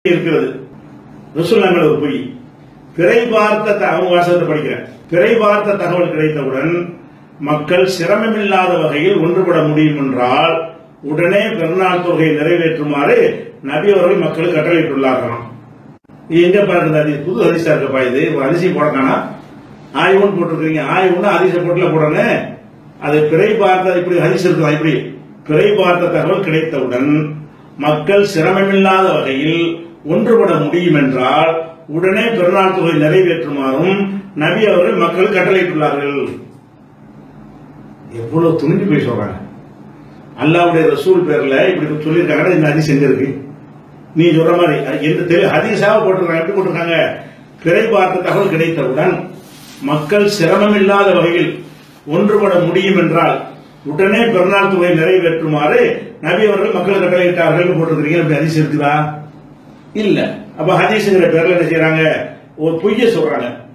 இருக்கிறது ரசூல்லாமல் ஒரு பொய் பிறை பார்த்த த- அவங்க வாசகத்தை படிக்கிறேன் பிறை பார்த்த தகவல் கிடைத்தவுடன் மக்கள் சிரமமில்லாத வகையில் ஒன்றுபட முடியும் என்றால் உடனே பெருநாள் தொகையை நிறைவேற்றுமாறு நபி அவர்கள் மக்களுக்கு கட்டளையிட்டுள்ளார்களாம் இது எங்க பாருங்க அது புது ஹரிசா இருக்கப்பா இது ஒரு அரிசி போடக்கானா ஆய்வுன்னு போட்டிருக்கீங்க ஆய்வுன்னா அதிசய போட்டுல போடணும் அது பிறை பார்த்த இப்படி ஹரிசு இருக்குதா இப்படி பிறை பார்த்த தகவல் கிடைத்தவுடன் மக்கள் சிரமமில்லாத வகையில் ஒன்றுபட முடியும் என்றால் உடனே பெருநாள் தொகை நிறைவேற்றுமாறும் நபி அவர்கள் மக்களுக்கு கட்டளையிட்டுள்ளார்கள் எவ்வளவு துணிஞ்சு போய் சொல்றாங்க அல்லாவுடைய ரசூல் பேர்ல இப்படி சொல்லியிருக்காங்க இந்த ஹதீஸ் எங்க இருக்கு நீ சொல்ற மாதிரி அது எந்த தெரி ஹதீஸாக போட்டிருக்காங்க எப்படி போட்டிருக்காங்க பிறை பார்த்த தகவல் கிடைத்தவுடன் மக்கள் சிரமம் இல்லாத வகையில் ஒன்றுபட முடியும் என்றால் உடனே பெருநாள் தொகை நிறைவேற்றுமாறு நபி அவர்கள் மக்கள் கட்டளையிட்டார்கள் போட்டிருக்கிறீங்க அப்படி ஹதீஸ் இருக்குதா இல்ல அப்ப ஹதீஸ்ங்கிற பேர்ல என்ன செய்யறாங்க ஒரு பொய்ய சொல்றாங்க